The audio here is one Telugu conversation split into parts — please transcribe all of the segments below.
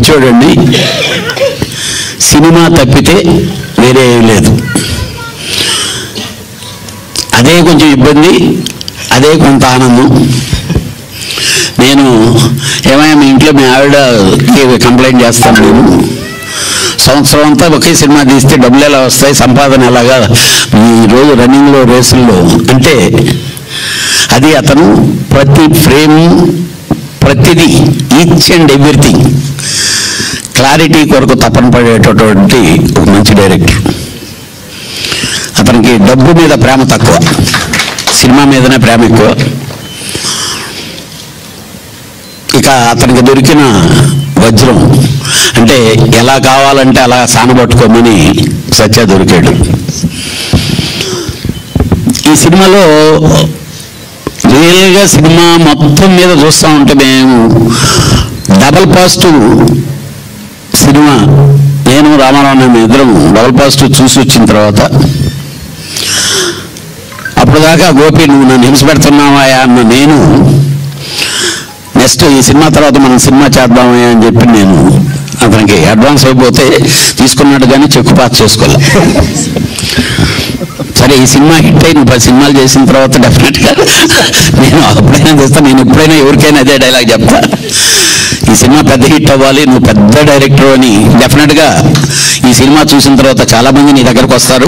పిచ్చోడండి సినిమా తప్పితే వేరే ఏం లేదు అదే కొంచెం ఇబ్బంది అదే కొంత ఆనందం నేను ఏమైనా మీ ఇంట్లో మీ ఆవిడకి కంప్లైంట్ చేస్తాను నేను సంవత్సరం అంతా ఒకే సినిమా తీస్తే డబ్బులు ఎలా వస్తాయి సంపాదన ఎలాగా ఈ రోజు రన్నింగ్లో రేసుల్లో అంటే అది అతను ప్రతి ఫ్రేమ్ ప్రతిదీ ఈచ్ అండ్ ఎవ్రీథింగ్ క్లారిటీ కొరకు తపన పడేటటువంటి ఒక మంచి డైరెక్టర్ అతనికి డబ్బు మీద ప్రేమ తక్కువ సినిమా మీదనే ప్రేమ ఎక్కువ ఇక అతనికి దొరికిన వజ్రం అంటే ఎలా కావాలంటే అలా సానబట్టుకోమని సత్య దొరికాడు ఈ సినిమాలో రియల్గా సినిమా మొత్తం మీద చూస్తూ ఉంటే మేము డబల్ పాజిటివ్ సినిమా నేను రామారావు మేము ఇద్దరం డబల్ పాజిటివ్ చూసి వచ్చిన తర్వాత అప్పుడు దాకా గోపి నువ్వు నన్ను హింస పెడుతున్నావా అన్న నేను నెక్స్ట్ ఈ సినిమా తర్వాత మనం సినిమా చేద్దామని అని చెప్పి నేను అతనికి అడ్వాన్స్ అయిపోతే తీసుకున్నాడు కానీ చెక్కు పాస్ చేసుకోలే సరే ఈ సినిమా హిట్ అయి నువ్వు పది సినిమాలు చేసిన తర్వాత డెఫినెట్గా నేను అప్పుడైనా చేస్తాను నేను ఎప్పుడైనా ఎవరికైనా అదే డైలాగ్ చెప్తా ఈ సినిమా పెద్ద హిట్ అవ్వాలి నువ్వు పెద్ద డైరెక్టర్ అని డెఫినెట్గా ఈ సినిమా చూసిన తర్వాత చాలా మంది నీ దగ్గరకు వస్తారు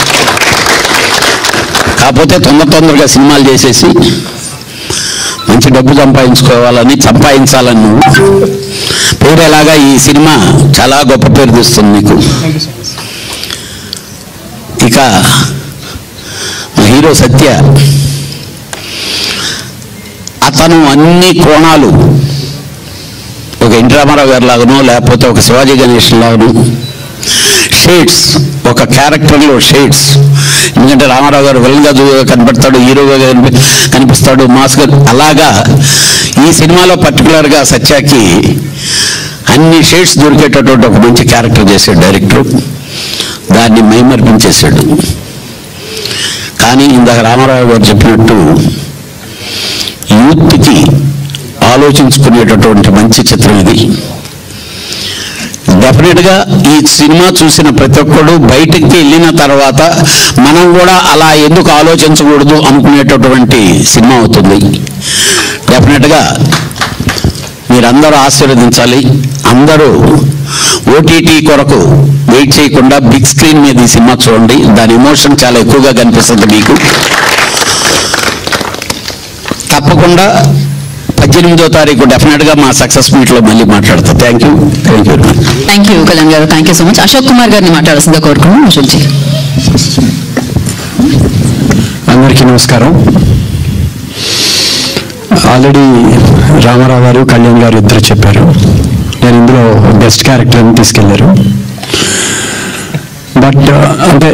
కాకపోతే తొందర తొందరగా సినిమాలు చేసేసి మంచి డబ్బు సంపాదించుకోవాలని సంపాదించాలని నువ్వు పేరు ఎలాగా ఈ సినిమా చాలా గొప్ప పేరు తెస్తుంది నీకు ఇక మా హీరో సత్య అతను అన్ని కోణాలు ఒక ఎన్టీ రామారావు గారి లాగానో లేకపోతే ఒక శివాజీ గణేషన్ లాగాను షేడ్స్ ఒక క్యారెక్టర్లో షేడ్స్ ఎందుకంటే రామారావు గారు విలన్గా చూ- కనపడతాడు హీరోగా కనిపి కనిపిస్తాడు మాస్గా అలాగా ఈ సినిమాలో పర్టికులర్గా సత్యాకి అన్ని షేడ్స్ దొరికేటటువంటి ఒక మంచి క్యారెక్టర్ చేశాడు డైరెక్టర్ దాన్ని మైమర్పించేశాడు కానీ ఇందాక రామారావు గారు చెప్పినట్టు యూత్కి ఆలోచించుకునేటటువంటి మంచి చిత్రం ఇది డెఫినెట్గా ఈ సినిమా చూసిన ప్రతి ఒక్కడు బయటికి వెళ్ళిన తర్వాత మనం కూడా అలా ఎందుకు ఆలోచించకూడదు అనుకునేటటువంటి సినిమా అవుతుంది డెఫినెట్గా మీరందరూ ఆశీర్వదించాలి అందరూ ఓటీటీ కొరకు వెయిట్ చేయకుండా బిగ్ స్క్రీన్ మీద ఈ సినిమా చూడండి దాని ఎమోషన్ చాలా ఎక్కువగా కనిపిస్తుంది మీకు తప్పకుండా పద్దెనిమిదో తారీఖు డెఫినెట్గా మా సక్సెస్ మీట్లో మళ్ళీ మాట్లాడతా thank you thank you thank you Kalyan గారు thank you so much Ashok Kumar గారిని మాట్లాడాల్సిందిగా కోరుకున్నాం అశోక్ జీ అందరికీ నమస్కారం ఆల్రెడీ రామారావు గారు కళ్యాణ్ గారు ఇద్దరు చెప్పారు నేను ఇందులో బెస్ట్ క్యారెక్టర్ని తీసుకెళ్లారు బట్ అంటే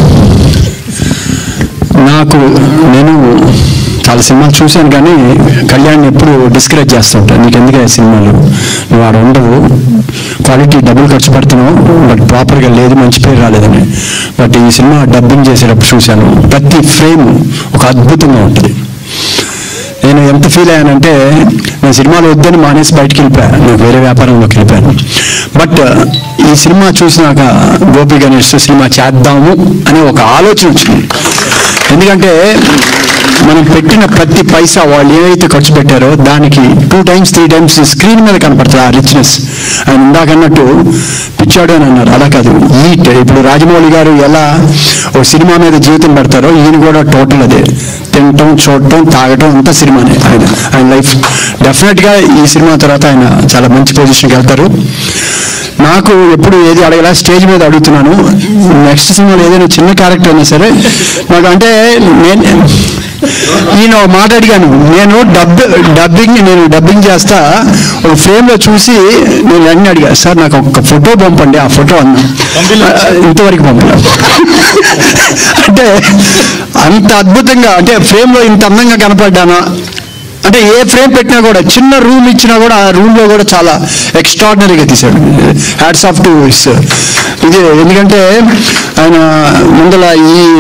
నాకు నేను చాలా సినిమాలు చూశాను కానీ కళ్యాణ్ ఎప్పుడు డిస్కరేజ్ చేస్తుంటాను నీకు ఎందుకు సినిమాలు నువ్వు ఆడ ఉండవు క్వాలిటీ డబ్బులు ఖర్చు పెడుతున్నావు బట్ ప్రాపర్గా లేదు మంచి పేరు రాలేదని బట్ ఈ సినిమా డబ్బింగ్ చేసేటప్పుడు చూశాను ప్రతి ఫ్రేమ్ ఒక అద్భుతంగా ఉంటుంది నేను ఎంత ఫీల్ అయ్యానంటే నేను సినిమాలు వద్దని మానేసి బయటికి వెళ్ళిపోయాను నేను వేరే వ్యాపారంలోకి వెళ్ళిపోయాను బట్ ఈ సినిమా చూసినాక గోపి గణేష్ సినిమా చేద్దాము అనే ఒక ఆలోచన వచ్చింది ఎందుకంటే మనం పెట్టిన ప్రతి పైసా వాళ్ళు ఏవైతే ఖర్చు పెట్టారో దానికి two times three times screen మీద కనపడుతుంది ఆ రిచ్నెస్ ఆయన ఇందాక అన్నట్టు పిచ్చాడు అని అన్నారు అలా కాదు ఈట్ ఇప్పుడు రాజమౌళి గారు ఎలా ఒక సినిమా మీద జీవితం పెడతారో ఈయన కూడా టోటల్ అదే తినటం చూడటం తాగటం అంతా సినిమానే ఆయన ఆయన లైఫ్ డెఫినెట్గా ఈ సినిమా తర్వాత ఆయన చాలా మంచి పొజిషన్కి వెళ్తారు నాకు ఎప్పుడు ఏది అడగలా స్టేజ్ మీద అడుగుతున్నాను నెక్స్ట్ సినిమాలో ఏదైనా చిన్న క్యారెక్టర్ అయినా సరే నాకు అంటే నేను నేను ఒక మాట అడిగాను నేను డబ్ డబ్బింగ్ నేను డబ్బింగ్ చేస్తా ఒక ఫ్రేమ్లో చూసి నేను అన్ని అడిగా సార్ నాకు ఒక ఫోటో పంపండి ఆ ఫోటో అన్నా ఇంతవరకు పంపలే అంటే అంత అద్భుతంగా అంటే ఫ్రేమ్లో ఇంత అందంగా కనపడ్డానా అంటే ఏ ఫ్రేమ్ పెట్టినా కూడా చిన్న రూమ్ ఇచ్చినా కూడా ఆ రూమ్లో కూడా చాలా ఎక్స్ట్రాడినరీగా తీశాడు హ్యాట్స్ ఆఫ్ టు ఇది ఎందుకంటే ఆయన ముందల ఈ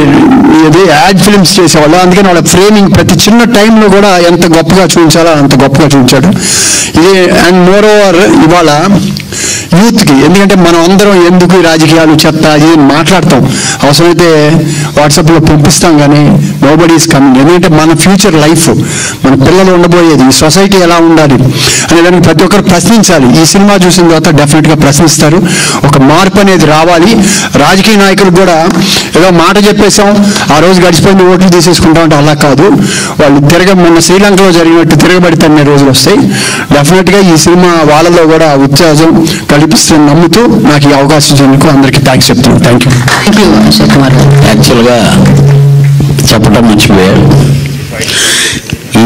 ఇది యాడ్ ఫిల్మ్స్ చేసేవాళ్ళు అందుకని వాళ్ళ ఫ్రేమింగ్ ప్రతి చిన్న టైంలో కూడా ఎంత గొప్పగా చూపించాలో అంత గొప్పగా చూపించాడు ఇది అండ్ మోర్ ఓవర్ ఇవాళ యూత్కి ఎందుకంటే మనం అందరం ఎందుకు ఈ రాజకీయాలు చెత్త అది ఇది మాట్లాడతాం అవసరమైతే వాట్సాప్లో పంపిస్తాం కానీ నో బడీ ఈస్ కమింగ్ ఎందుకంటే మన ఫ్యూచర్ లైఫ్ మన పిల్లలు ఉండబోయేది ఈ సొసైటీ ఎలా ఉండాలి అనే దానికి ప్రతి ఒక్కరు ప్రశ్నించాలి ఈ సినిమా చూసిన తర్వాత డెఫినెట్గా ప్రశ్నిస్తారు ఒక మార్పు అనేది రావాలి రాజకీయ నాయకులు కూడా ఏదో మాట చెప్పేసాం ఆ రోజు గడిచిపోయింది ఓట్లు తీసేసుకుంటాం అంటే అలా కాదు వాళ్ళు తిరగ మొన్న శ్రీలంకలో జరిగినట్టు తిరగబడి తన్నే రోజులు వస్తాయి డెఫినెట్గా ఈ సినిమా వాళ్ళలో కూడా ఉత్తేజం కల్పిస్తుందని నమ్ముతూ నాకు ఈ అవకాశం ఇచ్చినందుకు అందరికీ థ్యాంక్స్ చెప్తున్నాను thank you thank you Ashok Kumar గారు యాక్చువల్గా చెప్పడం మర్చిపోయారు ఈ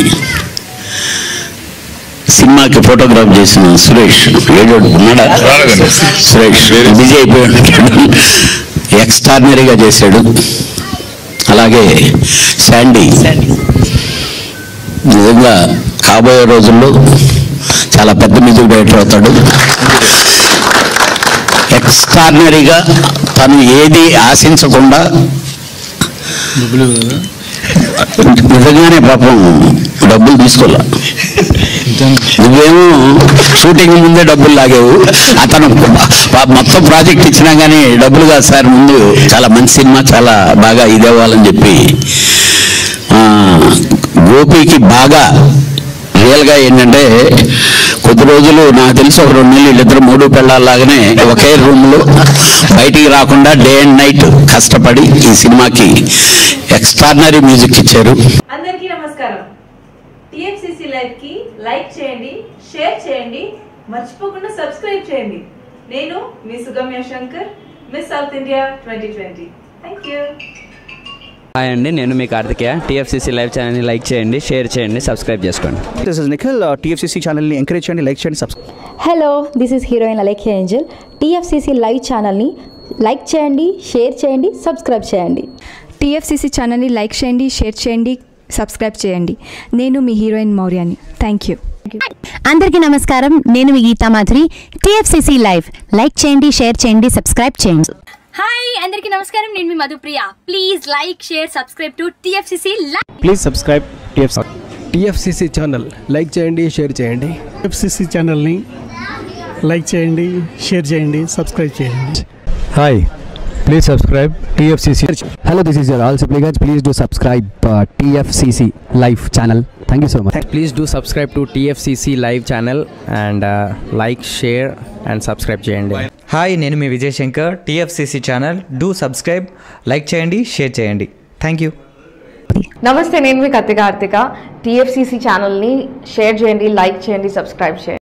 సినిమాకి ఫోటోగ్రాఫ్ చేసిన సురేష్ ఏడో ఉన్నాడా రాలేదండి. సురేష్ బిజీ అయిపోయాడు ఎక్స్ట్రాడినరీగా చేశాడు అలాగే శాండీ నిజంగా కాబోయే రోజుల్లో చాలా పెద్ద మ్యూజిక్ డైరెక్టర్ అవుతాడు ఎక్స్ట్రాడినరీగా తను ఏది ఆశించకుండా నిజంగానే పాపం డబ్బులు తీసుకోలే నువ్వేమో షూటింగ్ ముందే డబ్బులు లాగేవు అతను ప- మొత్తం ప్రాజెక్ట్ ఇచ్చినా కానీ డబ్బులు కాదు సార్ ముందు చాలా మంచి సినిమా చాలా బాగా ఇదేవాలని చెప్పి ఆ, గోపికి బాగా రియల్గా ఏంటంటే కొద్ది రోజులు నాకు తెలిసి ఒక రెండు నెలలు వీళ్ళిద్దరు మూడు పెళ్ళాలాగానే ఒకే రూమ్లో బయటికి రాకుండా డే అండ్ నైట్ కష్టపడి ఈ సినిమాకి ఎక్స్ట్రాడినరీ మ్యూజిక్ ఇచ్చారు అందరికీ నమస్కారం టిఎఫ్సిసి లైవ్ కి లైక్ చేయండి షేర్ చేయండి మర్చిపోకుండా సబ్స్క్రైబ్ చేయండి నేను మీ Sugamya Shankar miss South India twenty twenty thank you hi అండి నేను మీ కార్తికేయ టీఎఫ్సీసీ లైవ్ ఛానల్ని లైక్ చేయండి షేర్ చేయండి సబ్స్క్రైబ్ చేసుకోండి దిస్ ఇస్ నిఖిల్ టీఎఫ్సీసీ ఛానల్ని ఎంకరేజ్ చేయండి లైక్ చేయండి subscribe hello this is heroine Alekhya angel TFCC live ఛానల్ని లైక్ చేయండి షేర్ చేయండి సబ్స్క్రైబ్ చేయండి టీఎఫ్సీసీ ఛానల్ని లైక్ చేయండి షేర్ చేయండి సబ్స్క్రైబ్ చేయండి నేను మీ హీరోయిన్ మౌర్యాని థ్యాంక్ యూ అందరికీ నమస్కారం నేను మీ Geetha Madhuri TFCC live like చేయండి షేర్ చేయండి సబ్స్క్రైబ్ చేయండి హాయ్ అందరికీ నమస్కారం నేను మీ Madhupriya please like share subscribe to TFCC live please subscribe TF TFCC channel like చేయండి షేర్ చేయండి ఎఫ్సిసి ఛానల్ని లైక్ చేయండి షేర్ చేయండి సబ్స్క్రైబ్ చేయండి hi please subscribe TFCC hello this is your all Sipligunj please do subscribe TFCC live channel thank you so much please do subscribe to TFCC live channel and like share and subscribe చేయండి హాయ్ నేను మీ Vijay Shankar TFCC channel do subscribe like చేయండి షేర్ చేయండి థ్యాంక్ యూ నమస్తే నేను మీ కత్తి కార్తిక టీఎఫ్సిసి ఛానల్ని షేర్ చేయండి లైక్ చేయండి సబ్స్క్రైబ్ చేయండి